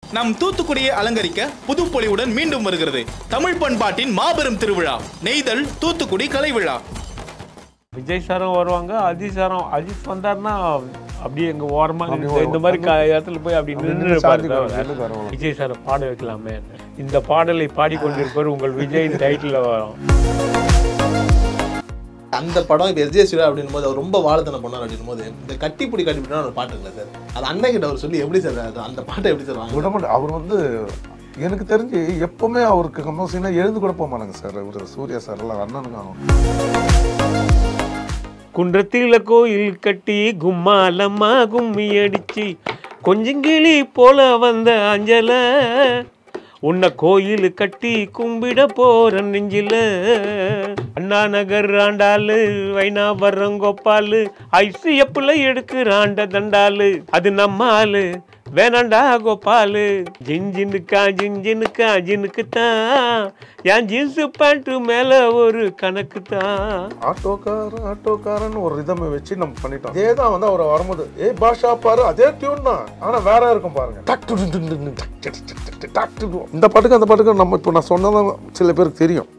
நம் தூத்துக்குடியை அலங்கரிக்க புது பொலிவுடன் மீண்டும் வருகிறது தமிழ் பண்பாட்டின் மாபெரும் திருவிழா நெய்தல் தூத்துக்குடி கலை விழா விஜய் சாரும் வருவாங்க அஜித் சாரும் அஜித் வந்தாருன்னா அப்படியே எங்க ஓரமா இந்த- இந்த மாதிரி க- இடத்துல போய் அப்படி நின்று விஜய் சாரை பாட வைக்கலாமே இந்த பாடலை பாடிக்கொண்டிருப்பவர் உங்கள் விஜய் டைட்டில் வரும் அந்த படம் இப்போ எஸ்ஜே சிவா அப்படின் போது அவர் ரொம்ப வாழத்தனம் பண்ணார் அப்படின் போது இந்த கட்டிப்பிடி கட்டிப்பிடினா ஒரு பாட்டுங்களா சார் அது அண்ணன் கிட்ட அவர் சொல்லி எப்படி சார் அது அந்த பாட்டை எப்படி சார் வாங்க விடமாட்டேன் அவர் வந்து எனக்கு தெரிஞ்சு எப்பவுமே அவருக்கு கம்போசினா எழுந்து கூட போக மாட்டாங்க சார் இவர் சூர்யா சார் எல்லாம் அண்ணனுக்கு அவன் குன்றத்தில கோயில் கட்டி கும்மாலம்மா கும்மி அடிச்சு கொஞ்சங்கிளி போல வந்த அஞ்சல உன்னை கோயில் கட்டி கும்பிட போற நெஞ்சில அண்ணா நகர் ஆண்டாளு வைனாபரம் கோப்பாலு ஐசிஎப்புல எடுக்கிறாண்ட தண்டாலு அது நம்ம ஆளு வேணாண்டா கோபாலு ஜிஞ்சினுக்கா ஜிஞ்சினுக்கா ஜினுக்கு தான் என் ஜீன்ஸ் பேண்ட் மேல ஒரு கணக்கு தான் ஆட்டோக்காரன் ஆட்டோக்காரன் ஒரு ரிதமை வச்சு நம்ம பண்ணிட்டோம் அதே தான் வந்து அவர் வரும்போது ஏ பாஷா பாரு அதே டியூன் தான் ஆனா வேற இருக்கும் பாருங்க டக் டு டு டு டு டக் டக் டக் டக் டக் டக் டு டு. இந்த பாட்டுக்கு அந்த பாட்டுக்கு நம்ம இப்போ நான் சொன்னதான் சில பேருக்கு தெரியும்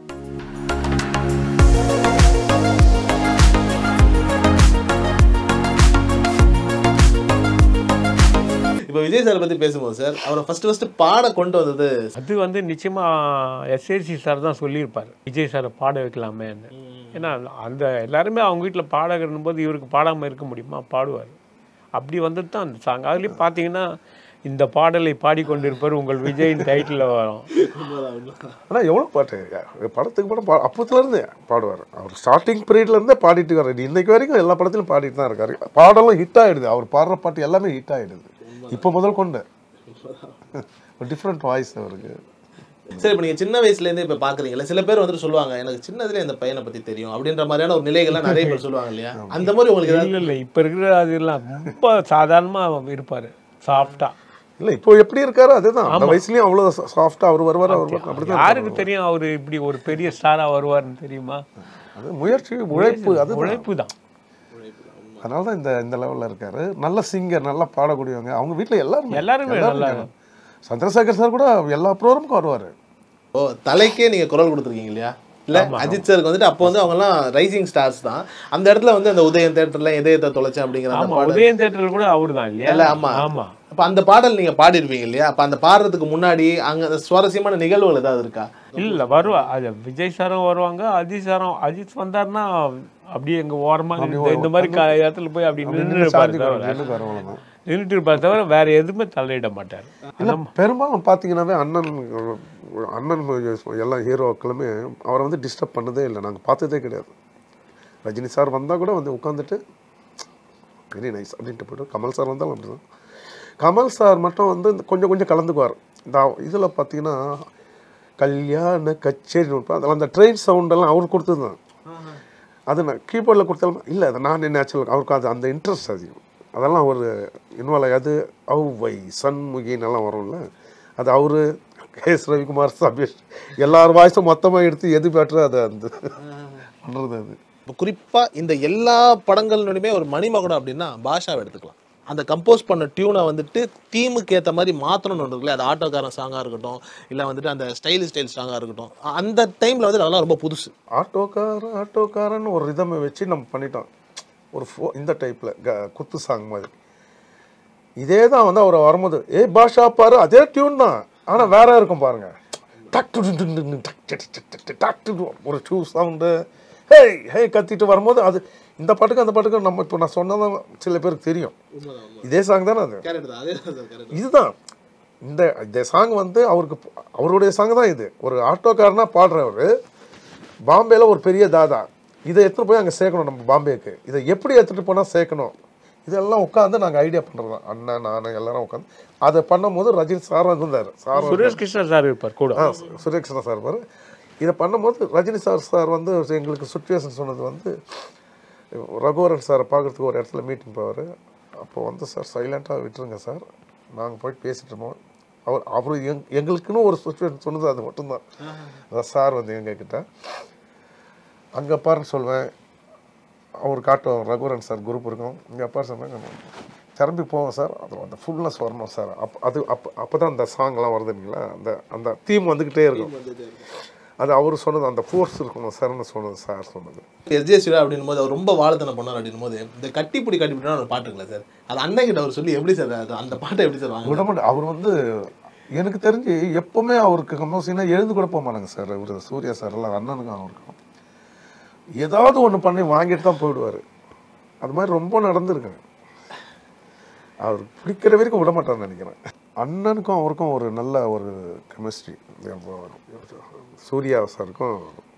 இப்போ விஜய் சார் பத்தி பேசும்போது சார் அவரை ஃபர்ஸ்ட் ஃபர்ஸ்ட் பாட கொண்டு வந்தது அது வந்து நிச்சயமா எஸ்ஏசி சார் தான் சொல்லியிருப்பார் விஜய் சாரை பாட வைக்கலாமேன்னு ஏன்னா அந்த எல்லாருமே அவங்க வீட்டில் பாடகர்னும் போது இவருக்கு பாடாமல் இருக்க முடியுமா பாடுவார் அப்படி வந்துட்டு தான் அந்த சாங் அதுலேயும் பார்த்தீங்கன்னா இந்த பாடலை பாடிக்கொண்டிருப்பவர் உங்கள் விஜயின் டைட்டில் வரும் ஆனா எவ்வளவு பாட்டு படத்துக்கு படம் பா அப்பத்துல இருந்தே பாடுவார் அவர் ஸ்டார்டிங் பீரியட்ல இருந்தே பாடிட்டு இருக்காரு இன்னைக்கு வரைக்கும் எல்லா படத்திலும் பாடிட்டு தான் இருக்காரு பாடலும் ஹிட் ஆயிடுது அவர் பாடுற பாட்டு எல்லாமே ஹிட் ஆயிடுது இப்போ முதல் கொண்டு ஒரு டிஃப்ரெண்ட் வாய்ஸ் அவருக்கு சரி இப்போ நீங்க சின்ன வயசுல இருந்தே இப்போ பாக்குறீங்கல்ல சில பேர் வந்துட்டு சொல்லுவாங்க எனக்கு சின்னதுல இந்த பையனை பத்தி தெரியும் அப்படின்ற மாதிரியான ஒரு நிலைகள்லாம் நிறைய பேர் சொல்லுவாங்க இல்லையா அந்த மாதிரி உங்களுக்கு ஏதாவது இல்லை இல்லை இப்போ இருக்கிற அதெல்லாம் ரொம்ப சாதாரணமாக இருப்பார் சாஃப்டாக இல்ல இப்போ எப்படி இருக்காரு அதுதான் அந்த வயசுலயும் அவ்வளவு சாஃப்டா அவர் வருவார் அவர் அப்படிதான் யாருக்கு தெரியும் அவர் இப்படி ஒரு பெரிய ஸ்டாராக வருவார்னு தெரியுமா அது முயற்சி உழைப்பு அது உழைப்பு தான் அதனால தான் இந்த இந்த லெவல்ல இருக்காரு நல்ல சிங்கர் நல்லா பாடக்கூடியவங்க அவங்க வீட்ல எல்லாரும் எல்லாருமே நல்லா சந்திரசேகர் சார் கூட எல்லா ப்ரோக்ராமுக்கும் வருவாரு ஓ தலைக்கே நீங்க குரல் கொடுத்துருக்கீங்க இல்லையா இல்ல அஜித் சாருக்கு வந்துட்டு அப்போ வந்து அவங்க எல்லாம் ரைசிங் ஸ்டார்ஸ் தான் அந்த இடத்துல வந்து அந்த உதயம் தேட்டர்ல இதயத்தை தொலைச்சேன் அப்படிங்கிற அந்த ஆமா பாடல் உதயம் தேட்டர் கூட அவர் தான் இல்லையா இல்ல, ஆமா. ஆமா அப்ப அந்த பாடல் நீங்க பாடிருப்பீங்க இல்லையா அப்ப அந்த பாடுறதுக்கு முன்னாடி அங்க அந்த சுவாரஸ்யமான நிகழ்வுகள் ஏதாவது இருக்கா இல்ல வருவா அது விஜய் சாரும் வருவாங்க அஜித் சாரும் அஜித் வந்தாருன்னா அப்படியே எங்க ஓரமா இந்த- இந்த மாதிரி க- இடத்துல போய் அப்படி நின்று இருப்பாரு தவிர அவ்வளவுதான் நின்றுட்டு இருப்பாரு தவிர வேற எதுவுமே தலையிட மாட்டார் இல்ல பெரும்பாலும் பார்த்தீங்கன்னாவே அண்ணன் அண்ணன் எல்லா ஹீரோக்களுமே அவரை வந்து டிஸ்டர்ப் பண்ணதே இல்லை நாங்கள் பார்த்ததே கிடையாது ரஜினி சார் வந்தால் கூட வந்து உட்காந்துட்டு வெரி நைஸ் அப்படின்ட்டு போய்ட்டு கமல் சார் வந்தாலும் அப்படிதான் கமல் சார் மட்டும் வந்து இந்த கொஞ்சம் கொஞ்சம் கலந்துக்குவார் இந்த இதில் பார்த்தீங்கன்னா கல்யாண கச்சேரி அதெல்லாம் அந்த ட்ரெயின் சவுண்டெல்லாம் அவர் கொடுத்தது தான் அது நான் கீபோர்டில் கொடுத்தாலும் இல்லை அது நான் நேச்சுரல் அவருக்கு அது அந்த இன்ட்ரெஸ்ட் அதிகம் அதெல்லாம் அவர் இன்வால்வ் ஆகாது ஔவை சண்முகின்னு எல்லாம் வரும்ல அது அவர் எஸ் ரவிக்குமார் சபீஷ் எல்லார் வாய்ஸும் மொத்தமாக எடுத்து எது பெட்டரோ அது அந்த பண்ணுறது அது இப்போ குறிப்பா இந்த எல்லா படங்களுமே ஒரு மணிமகுடம் அப்படின்னா பாஷாவை எடுத்துக்கலாம் அந்த கம்போஸ் பண்ண டியூனை வந்துட்டு தீமுக்கு ஏற்ற மாதிரி மாற்றணும்னு ஒன்று இருக்குல்ல அது ஆட்டோக்காரன் சாங்காக இருக்கட்டும் இல்லை வந்துட்டு அந்த ஸ்டைல் ஸ்டைல் சாங்காக இருக்கட்டும் அந்த டைமில் வந்து அதெல்லாம் ரொம்ப புதுசு ஆட்டோக்காரன் ஆட்டோக்காரன் ஒரு ரிதமை வச்சு நம்ம பண்ணிட்டோம் ஒரு ஃபோ இந்த டைப்பில் க குத்து சாங் மாதிரி இதே தான் வந்து அவர் வரும்போது ஏ பாஷா பாரு அதே டியூன் தான் ஆனால் வேற இருக்கும் பாருங்க டக் டு டு டு டு டு டக் டக் டக் டக் டக் டக் டு டு. ஒரு ஷூ சவுண்டு ஹேய் ஹே கத்திட்டு வரும்போது அது இந்த பாட்டுக்கு அந்த பாட்டுக்கு நம்ம இப்போ நான் சொன்னதான் சில பேருக்கு தெரியும் இதே சாங் தானே அது இதுதான் இந்த இந்த சாங் வந்து அவருக்கு அவருடைய சாங் தான் இது ஒரு ஆட்டோக்காரனா பாடுறவர் பாம்பேல ஒரு பெரிய தாதா இதை எடுத்துட்டு போய் அங்கே சேர்க்கணும் நம்ம பாம்பேக்கு இதை எப்படி எடுத்துட்டு போனால் சேர்க்கணும் இதெல்லாம் உட்காந்து நாங்கள் ஐடியா பண்ணுறது தான் அண்ணன் நான் எல்லாரும் உட்காந்து அதை பண்ணும்போது ரஜினி சார் இருந்தார் சார் சுரேஷ் கிருஷ்ணா சார் இருப்பார் கூட ஆ சுரேஷ்ணா சார் பாரு இதை பண்ணும்போது ரஜினி சார் சார் வந்து எங்களுக்கு சுச்சுவேஷன் சொன்னது வந்து ரகுவரன் சாரை பார்க்கறதுக்கு ஒரு இடத்துல மீட்டிங் போவார் அப்போ வந்து சார் சைலண்ட்டாக விட்டுருங்க சார் நாங்கள் போயிட்டு பேசிட்டு இருப்போம் அவர் அவர் எங் எங்களுக்குன்னு ஒரு சுச்சுவேஷன் சொன்னது அது மட்டும்தான் அதான் சார் வந்து எங்ககிட்ட அங்கே பாருன்னு சொல்வேன் அவர் காட்டும் ரகுவரன் சார் குரூப் இருக்கும் இங்கே பாரு சொன்னாங்க திரும்பி போவோம் சார் அது அந்த ஃபுல்னஸ் வரணும் சார் அப்போ அது அப்போ அப்போ தான் அந்த சாங்லாம் வருது இல்லைங்களா அந்த அந்த தீம் வந்துக்கிட்டே இருக்கும் அது அவர் சொன்னது அந்த ஃபோர்ஸ் இருக்கணும் சார்னு சொன்னது சார் சொன்னது எஸ்ஜே சிவா அப்படின்னும் போது அவர் ரொம்ப வாழத்தனம் பண்ணார் அப்படின்னும் போது இந்த கட்டிப்பிடி கட்டிப்பிடினா ஒரு பாட்டு இருக்குல்ல சார் அது அண்ணன் கிட்ட அவர் சொல்லி எப்படி சார் அது அந்த பாட்டை எப்படி சார் வாங்க விடமாட்ட அவர் வந்து எனக்கு தெரிஞ்சு எப்பவுமே அவருக்கு கம்போசிங்னா எழுந்து கூட போக மாட்டாங்க சார் இவர் சூர்யா சார் எல்லாம் அண்ணனுக்கும் அவருக்கும் ஏதாவது ஒன்று பண்ணி வாங்கிட்டு தான் போயிடுவார் அது மாதிரி ரொம்ப நடந்திருக்குங்க அவர் பிடிக்கிற வரைக்கும் விட மாட்டார்னு நினைக்கிறேன் அண்ணனுக்கும் அவருக்கும் ஒரு நல்ல ஒரு கெமிஸ்ட்ரி சூர்யா சாருக்கும்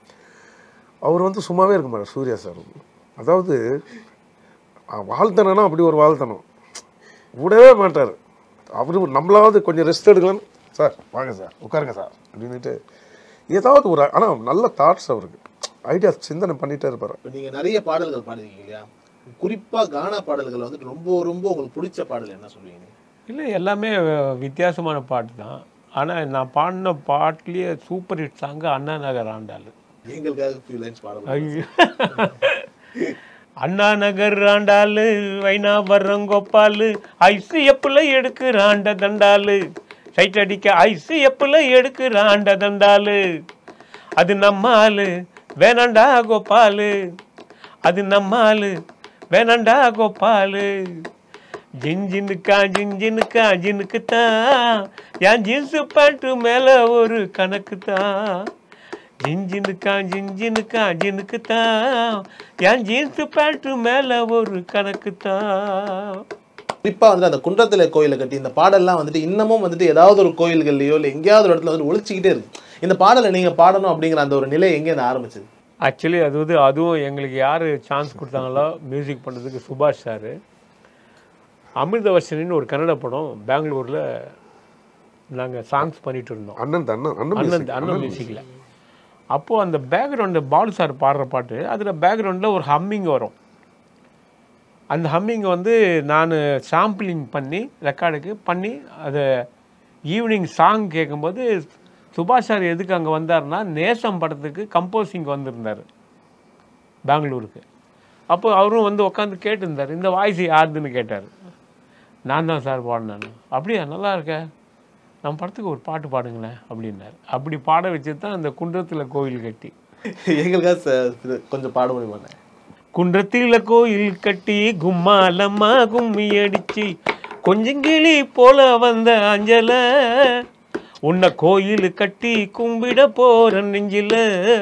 அவர் வந்து சும்மாவே இருக்க மாட்டார் சூர்யா சார் அதாவது அஹ், வாழ்த்தனம்னா அப்படி ஒரு வாழ்த்தனம் விடவே மாட்டார் அவரு நம்மளாவது கொஞ்சம் ரெஸ்ட் எடுக்கலாம்னு சார் வாங்க சார் உட்காருங்க சார் அப்படின்னுட்டு ஏதாவது ஒரு ஆனால் நல்ல தாட்ஸ் அவருக்கு ஐடியா சிந்தனை பண்ணிட்டே இருப்பார் இப்போ நீங்க நிறைய பாடல்கள் பாடிருக்கீங்க இல்லையா குறிப்பா கானா பாடல்கள் வந்துட்டு ரொம்ப ரொம்ப உங்களுக்கு பிடிச்ச பாடல் என்ன சொல்லுவீங்க இல்லை எல்லாமே வித்தியாசமான பாட்டு தான் ஆனால் நான் பாடின பாட்டுலேயே super hit song Anna Nagar Andal எங்களுக்காக ஃபியூ லைன்ஸ் பாடல் ஐயோ அண்ணா நகர் ஆண்டாளு வைனாபரம் கோப்பாலு ஐசு எப்புல எடுக்கிறாண்ட தண்டாலு சைட் அடிக்க ஐசு எப்புல எடுக்கிறாண்ட தண்டாலு அது நம்ம ஆளு வேணாண்டா கோபாலு அது நம்ம ஆளு வேணாண்டா கோபாலு ஜிஞ்சினுக்கா ஜிஞ்சினுக்கா ஜினுக்கு தான் என் ஜீன்ஸு பேண்ட்டு மேலே ஒரு கணக்கு தான் ஜிஞ்சினுக்கா ஜிஞ்சினுக்கா ஜினுக்கு தான் என் ஜீன்ஸு பேண்ட்டு மேலே ஒரு கணக்கு தான் குறிப்பா வந்து அந்த குன்றத்துல கோயிலை கட்டி இந்த பாடல்லாம் வந்துட்டு இன்னமும் வந்துட்டு ஏதாவது ஒரு கோயில்கள்லயோ இல்லை எங்கேயாவது ஒரு இடத்துல வந்து ஒழிச்சிக்கிட்டே இருக்கு இந்த பாடலை நீங்க பாடணும் அப்படிங்கிற அந்த ஒரு நிலை எங்கேருந்து ஆரம்பிச்சது ஆக்சுவலி அது வந்து அதுவும் எங்களுக்கு யார் சான்ஸ் கொடுத்தாங்களோ மியூசிக் பண்ணுறதுக்கு சுபாஷ் சார் அமிர்தவர்ஷனின்னு ஒரு கன்னட படம் பெங்களூரில் நாங்கள் சாங்ஸ் பண்ணிட்டு இருந்தோம் அண்ணன் தான் அண்ணன் அண்ணன் அண்ணன் music. அண்ணன் மியூசிக்கில் அப்போது அந்த பேக்ரவுண்டு பாலு சார் பாடுற பாட்டு அதில் பேக்ரவுண்டில் ஒரு ஹம்மிங் வரும் அந்த ஹம்மிங் வந்து நான் சாம்பிளிங் பண்ணி ரெக்கார்டுக்கு பண்ணி அதை ஈவினிங் சாங் கேட்கும்போது சுபாஷ் சார் எதுக்கு அங்கே வந்தாருன்னா நேசம் படத்துக்கு கம்போசிங் வந்திருந்தார் பெங்களூருக்கு அப்போ அவரும் வந்து உட்காந்து கேட்டிருந்தார் இந்த வாய்ஸ் யாருதுன்னு கேட்டார் நான் தான் சார் பாடினேன் அப்படியா நல்லா இருக்க நம்ம படத்துக்கு ஒரு பாட்டு பாடுங்களேன் அப்படின்னார் அப்படி பாட வச்சு தான் அந்த குன்றத்தில் கோயில் கட்டி எங்களுக்காக ச- கொஞ்சம் பாட முடியுமா குன்றத்தில் கோயில் கட்டி கும்மாலம்மா கும்மி அடிச்சு கொஞ்சங்கிளி போல வந்த அஞ்சல உன்னை கோயில் கட்டி கும்பிட போற நெஞ்சில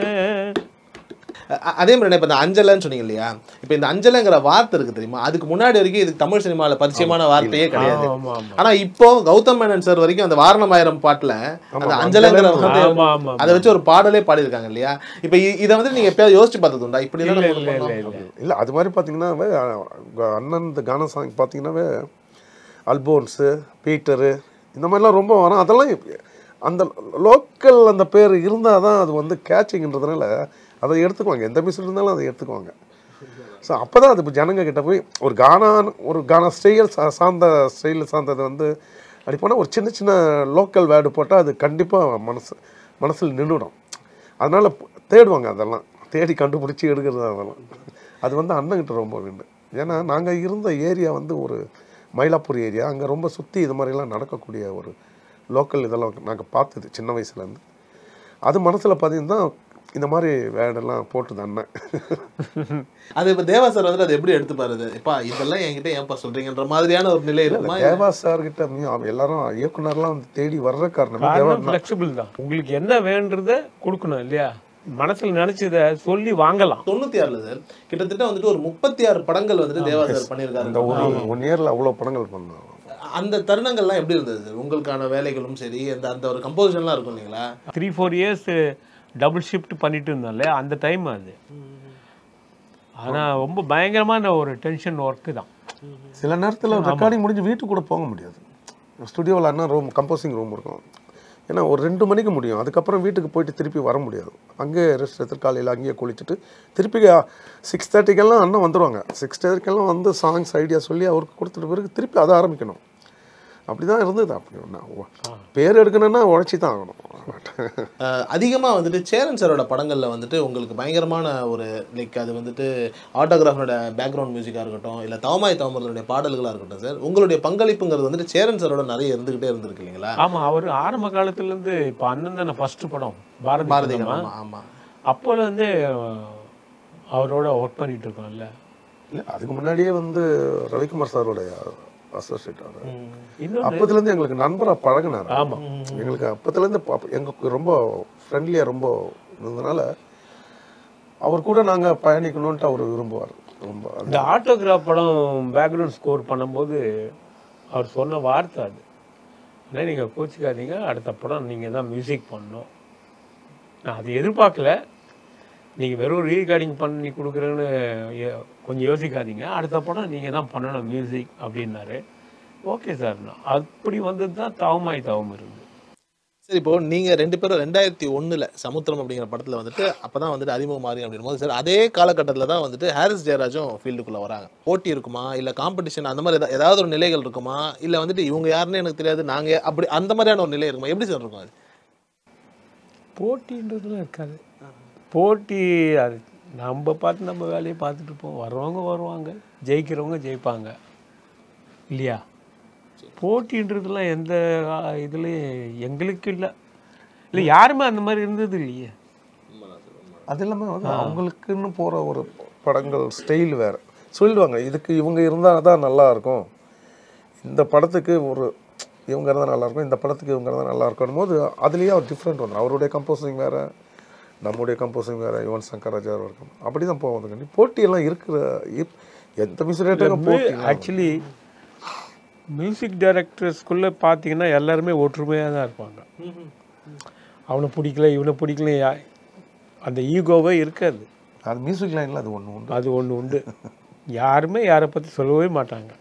அ- அதே மாதிரி இப்போ இந்த அஞ்சலைன்னு சொன்னீங்க இல்லையா இப்போ இந்த அஞ்சலைங்கிற வார்த்தை இருக்கு தெரியுமா அதுக்கு முன்னாடி வரைக்கும் இது தமிழ் சினிமால பரிச்சயமான வார்த்தையே கிடையாது ஆமா ஆமா ஆனா இப்போ கௌதம் மேனன் சார் வரைக்கும் அந்த வாரணமாயிரம் பாட்டுல அந்த அஞ்சலைங்கிற வந்து ஆமா ஆமா அதை வச்சு ஒரு பாடலே பாடியிருக்காங்க இல்லையா இப்போ இ- இதை வந்து நீங்க எப்பயாவது யோசிச்சு பார்த்தது உண்டா இப்படி இல்ல எல்லாம் இல்ல நம்ம இல்ல பண்ணோம். இல்ல இல்லை அது மாதிரி பார்த்தீங்கன்னாவே அஹ், அண்ணன் இந்த கானா சாங் பார்த்தீங்கன்னாவே அல்போன்ஸு பீட்டரு இந்த மாதிரிலாம் ரொம்ப வரும் அதெல்லாம் இப்ப- அந்த லோக்கல் அந்த பேர் இருந்தால் தான் அது வந்து கேட்சிங்கிறதுனால அதை எடுத்துக்குவாங்க எந்த மியூசிக் இருந்தாலும் அதை எடுத்துக்குவாங்க ஸோ அப்போ தான் அது இப்போ ஜனங்க கிட்ட போய் ஒரு கானா ஒரு கானா ஸ்டைல் சார்ந்த ஸ்டைலில் சார்ந்தது வந்து அப்படி போனால் ஒரு சின்ன சின்ன லோக்கல் வேர்டு போட்டால் அது கண்டிப்பாக மனசு மனசில் நின்றுடும் அதனால் தேடுவாங்க அதெல்லாம் தேடி கண்டுபிடிச்சி எடுக்கிறது அதெல்லாம் அது வந்து அண்ணன்கிட்ட ரொம்ப வேண்டு ஏன்னா நாங்கள் இருந்த ஏரியா வந்து ஒரு மயிலாப்பூர் ஏரியா அங்கே ரொம்ப சுற்றி இது மாதிரிலாம் நடக்கக்கூடிய ஒரு லோக்கல் இதெல்லாம் நாங்கள் பார்த்தது சின்ன வயசுலேருந்து அது மனசில் பார்த்தீங்கன்னா இந்த மாதிரி வேர்டெல்லாம் போட்டுது அண்ணன் அது இப்போ தேவா சார் வந்துட்டு அதை எப்படி எடுத்துப்பாரு அது? எப்பா இதெல்லாம் என்கிட்ட ஏன்பா சொல்றீங்கன்ற மாதிரியான ஒரு நிலை இருக்குமா தேவா சார்கிட்ட மீ- அவ- எல்லாரும் இயக்குனர்லாம் வந்து தேடி வர்ற காரணமே தேவா காரணம் ஃப்ளெக்சிபிள் தான் உங்களுக்கு என்ன வேண்டுறத கொடுக்கணும் இல்லையா மனசுல நினைச்சத சொல்லி வாங்கலாம் தொண்ணூத்தி ஆறுல சார் கிட்டத்தட்ட வந்துட்டு ஒரு முப்பத்தி ஆறு படங்கள் வந்துட்டு தேவா சார் இந்த பண்ணியிருக்காரு ஒரு ஒன் இயரில் அவ்வளோ படங்கள் பண்ணோம் அந்த தருணங்கள்லாம் எப்படி இருந்தது சார் உங்களுக்கான வேலைகளும் சரி அந்த அந்த ஒரு கம்போசிஷன்லாம் இருக்கும் இல்லைங்களா three four years double shift பண்ணிட்டு இருந்தோம்ல அந்த டைம் அது ஆனால் ரொம்ப பயங்கரமான ஒரு டென்ஷன் ஒர்க்கு தான் சில நேரத்தில் ரெக்கார்டிங் முடிஞ்சு வீட்டுக்கு கூட போக முடியாது ஸ்டுடியோவில் அண்ணா ரூம் கம்போசிங் ரூம் இருக்கும் ஏன்னா ஒரு ரெண்டு மணிக்கு முடியும் அதுக்கப்புறம் வீட்டுக்கு போயிட்டு திருப்பி வர முடியாது அங்கேயே ரெஸ்ட் எடுத்து காலையில் அங்கேயே குளிச்சுட்டு திருப்பி சிக்ஸ் தேர்ட்டிக்கெல்லாம் அண்ணன் வந்துடுவாங்க சிக்ஸ் தேர்ட்டிக்கெல்லாம் வந்து சாங்ஸ் ஐடியா சொல்லி அவருக்கு கொடுத்துட்டு பிறகு திருப்பி அதை ஆரம்பிக்கணும் அப்படி தான் இருந்தது அப்படி ஒன்றா பேர் எடுக்கணும்னா உழைச்சி தான் ஆகணும் அஹ் அதிகமா வந்துட்டு சேரன் சாரோட படங்கள்ல வந்துட்டு உங்களுக்கு பயங்கரமான ஒரு லைக் அது வந்துட்டு ஆட்டோகிராஃபரோட பேக்ரவுண்ட் மியூசிக்காக இருக்கட்டும் இல்லை தவமாய் தவமரனுடைய பாடல்களாக இருக்கட்டும் சார் உங்களுடைய பங்களிப்புங்கிறது வந்துட்டு சேரன் சாரோட நிறைய இருந்துகிட்டே இருந்திருக்கு இல்லைங்களா ஆமா அவர் ஆரம்ப காலத்துல இருந்து இப்போ அண்ணன் தானே ஃபர்ஸ்ட் படம் பாரதி பாரதி கண்ணம்மா. ஆமா ஆமா அப்போல இருந்தே அஹ், அவரோட ஒர்க் பண்ணிட்டு இருக்கோம்ல இல்லை அதுக்கு முன்னாடியே வந்து ரவிக்குமார் சாரோடைய அசோசியேட் அவர் இன்னொன்று அப்பத்துலேருந்து எங்களுக்கு நண்பராக பழகினார் ஆமா எங்களுக்கு அப்பத்துலேருந்து பாப்ப- எங்களுக்கு ரொம்ப ஃப்ரெண்ட்லியாக ரொம்ப இருந்ததுனால அவர் கூட நாங்கள் பயணிக்கணும்ன்ட்டு அவர் விரும்புவார் ரொம்ப அது- இந்த ஆட்டோகிராஃப் படம் பேக்ரவுண்ட் ஸ்கோர் பண்ணும்போது அவர் சொன்ன வார்த்தை அது அண்ணா நீங்கள் கோச்சிக்காதீங்க அடுத்த படம் நீங்கள் தான் மியூசிக் பண்ணணும் நான் அது எதிர்பார்க்கல நீங்கள் வெறும் ரீகார்டிங் பண்ணி கொடுக்குறேன்னு யோ- கொஞ்சம் யோசிக்காதீங்க அடுத்த படம் நீங்கள் தான் பண்ணணும் மியூசிக் அப்படின்னாரு ஓகே சார் அப்படி வந்தது தான் தவமாய் தவம் இருந்து சரி இப்போ நீங்க ரெண்டு பேரும் ரெண்டாயிரத்தி ஒண்ணுல சமுத்திரம் அப்படிங்கிற படத்துல வந்துட்டு அப்பதான் வந்துட்டு அறிமுகம் மாறி அப்படின் போது சார் அதே காலகட்டத்துல தான் வந்துட்டு ஹாரிஸ் ஜெயராஜும் ஃபீல்டுக்குள்ள வராங்க போட்டி இருக்குமா இல்ல காம்படிஷன் அந்த மாதிரி ஏதா- ஏதாவது ஒரு நிலைகள் இருக்குமா இல்ல வந்துட்டு இவங்க யாருன்னு எனக்கு தெரியாது நாங்க அப்படி அந்த மாதிரியான ஒரு நிலை இருக்குமா எப்படி சார் இருக்கும் அது போட்டின்றதுலாம் இருக்காது போட்டி அது நம்ம பார்த்து நம்ம வேலையை பார்த்துட்டு இருப்போம் வர்றவங்க வருவாங்க ஜெயிக்கிறவங்க ஜெயிப்பாங்க இல்லையா போட்டின்றதுலாம் எந்த இதுலேயும் எங்களுக்கு இல்லை இல்லை யாருமே அந்த மாதிரி இருந்தது இல்லையே அது இல்லாமல் வந்து அவங்களுக்குன்னு போகிற ஒரு படங்கள் ஸ்டைல் வேறு சொல்லிடுவாங்க இதுக்கு இவங்க இருந்தால் தான் நல்லா இருக்கும் இந்த படத்துக்கு ஒரு இவங்க இருந்தால் நல்லா இருக்கும் இந்த படத்துக்கு இவங்க இருந்தால் நல்லா இருக்கும் போது அதுலேயே அவர் டிஃப்ரெண்ட் வந்துடும் அவருடைய கம்போசிங் வேறு நம்முடைய கம்போசிங் வேறு யுவன் சங்கர் ராஜா இருக்கும் அப்படி தான் போகுதுங்க போட்டியெல்லாம் இருக்கிற இப்- எந்த மிஸ்ரேட்டுக்கும் போட்டி ஆக்சுவலி மியூசிக் டைரக்டர்ஸ்குள்ளே பார்த்தீங்கன்னா எல்லாருமே ஒற்றுமையாக தான் இருப்பாங்க அவனை பிடிக்கல இவனை பிடிக்கல யா- அந்த ஈகோவே இருக்காது அது மியூசிக் லைனில் அது ஒன்று உண்டு அது ஒன்று உண்டு யாருமே யாரை பற்றி சொல்லவே மாட்டாங்க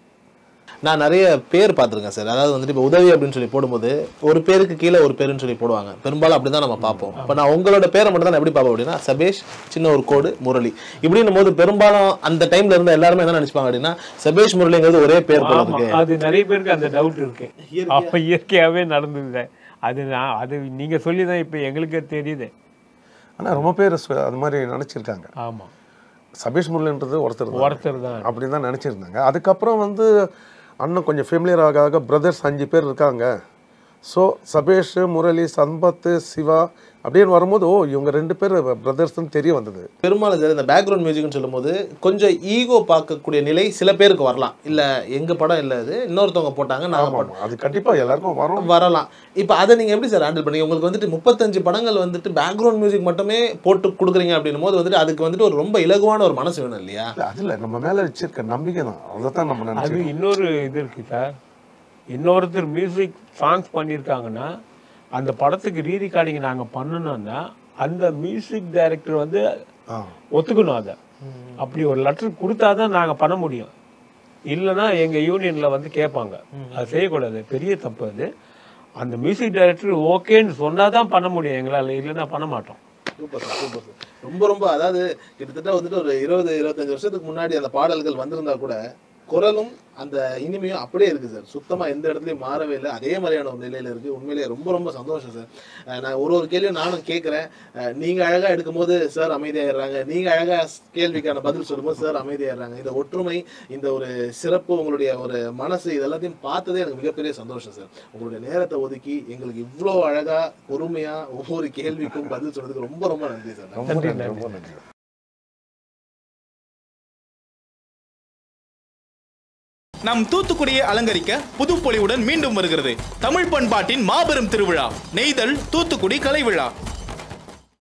நான் நிறைய பேர் பார்த்துருக்கேன் சார் அதாவது வந்துட்டு இப்போ உதவி அப்படின்னு சொல்லி போடும்போது ஒரு பேருக்கு கீழே ஒரு பேருன்னு சொல்லி போடுவாங்க பெரும்பாலும் அப்படி தான் நம்ம பார்ப்போம் இப்போ நான் உங்களோட பேரை மட்டும் தான் நான் எப்படி பார்ப்போம் அப்படின்னா சபேஷ் சின்ன ஒரு கோடு முரளி இப்படின்னும் போது பெரும்பாலும் அந்த டைம்ல இருந்த எல்லாருமே என்ன நினைச்சுப்பாங்க அப்படின்னா சபேஷ் முரளிங்கிறது ஒரே பேர் போல ஆமா, இருக்கு அது நிறைய பேருக்கு அந்த டவுட் இருக்கு அப்போ இயற்கையாகவே நடந்தது அது நான் அது நீங்கள் சொல்லி தான் இப்போ எங்களுக்கே தெரியுது ஆனால் ரொம்ப பேர் சு- அது மாதிரி நினச்சிருக்காங்க ஆமாம் சபேஷ் முரளின்றது ஒருத்தர் தான். ஒருத்தர் தான் அப்படி தான் நினச்சிருந்தாங்க அதுக்கப்புறம் வந்து அண்ணன் கொஞ்சம் ஃபெமிலியர் ஆக ஆக பிரதர்ஸ் அஞ்சு பேர் இருக்காங்க ஸோ சபேஷ் முரளி சம்பத்து சிவா அப்படின்னு வரும்போது ஓ இவங்க ரெண்டு பேர் பிரதர்ஸ்னு தெரிய வந்தது பெரும்பாலும் சார் இந்த பேக்ரவுண்ட் மியூசிக்னு சொல்லும்போது கொஞ்சம் ஈகோ பார்க்கக்கூடிய நிலை சில பேருக்கு வரலாம் இல்ல எங்க படம் இல்ல அது இன்னொருத்தவங்க போட்டாங்க நாங்க ஆமாம் அது கண்டிப்பாக எல்லாருக்கும் வரும் வரலாம் இப்போ அதை நீங்கள் எப்படி சார் ஹேண்டில் பண்ணீங்க உங்களுக்கு வந்துட்டு முப்பத்தஞ்சு படங்கள் வந்துட்டு பேக்ரவுண்ட் மியூசிக் மட்டுமே போட்டு கொடுக்குறீங்க அப்படின்னும் போது வந்துட்டு அதுக்கு வந்துட்டு ஒரு ரொம்ப இலகுவான ஒரு மனசு வேணும் இல்லையா இல்ல, அது இல்லை நம்ம மேலே வச்சிருக்க நம்பிக்கை தான் அதை தான் நம்ம அது நினச்சிருக்கோம் இன்னொரு இது இருக்கு சார் இன்னொருத்தர் மியூசிக் சாங்ஸ் பண்ணியிருக்காங்கன்னா அந்த படத்துக்கு ரீ ரெக்கார்டிங் நாங்கள் பண்ணணும்னா அந்த மியூசிக் டைரக்டர் வந்து ஆ ஒத்துக்கணும் அதை அப்படி ஒரு லெட்டர் கொடுத்தா தான் நாங்கள் பண்ண முடியும் இல்லைன்னா எங்கள் யூனியனில் வந்து கேட்பாங்க அது செய்யக்கூடாது பெரிய தப்பு அது அந்த மியூசிக் டைரக்டர் ஓகேன்னு சொன்னால் தான் பண்ண முடியும் எங்களால் இல்லைன்னா பண்ண மாட்டோம் சூப்பர் சார் சூப்பர் சார் ரொம்ப ரொம்ப அதாவது கிட்டத்தட்ட வந்துட்டு ஒரு இருபது இருபத்தஞ்சு வருஷத்துக்கு முன்னாடி அந்த பாடல்கள் வந்திருந்தா கூட குரலும் அந்த இனிமையும் அப்படியே இருக்கு சார் சுத்தமா எந்த இடத்துலயும் மாறவே இல்லை அதே மாதிரியான ஒரு நிலையில இருக்கு உண்மையிலேயே ரொம்ப ரொம்ப சந்தோஷம் சார் அஹ் நான் ஒரு ஒரு கேள்வியும் நானும் கேட்குறேன் நீங்க அழகா எடுக்கும்போது சார் அமைதியாயிடுறாங்க நீங்க அழகா கேள்விக்கான பதில் சொல்லும்போது சார் அமைதியாயிடுறாங்க இந்த ஒற்றுமை இந்த ஒரு சிறப்பு உங்களுடைய ஒரு மனசு இது எல்லாத்தையும் பார்த்ததே எனக்கு மிகப்பெரிய சந்தோஷம் சார் உங்களுடைய நேரத்தை ஒதுக்கி எங்களுக்கு இவ்வளோ அழகா பொறுமையா ஒவ்வொரு கேள்விக்கும் பதில் சொன்னதுக்கு ரொம்ப ரொம்ப நன்றி சார் ரொம்ப நன்றி ரொம்ப நன்றி நம் தூத்துக்குடியை அலங்கரிக்க புதுப்பொலிவுடன் மீண்டும் வருகிறது தமிழ் பண்பாட்டின் மாபெரும் திருவிழா நெய்தல் தூத்துக்குடி கலை விழா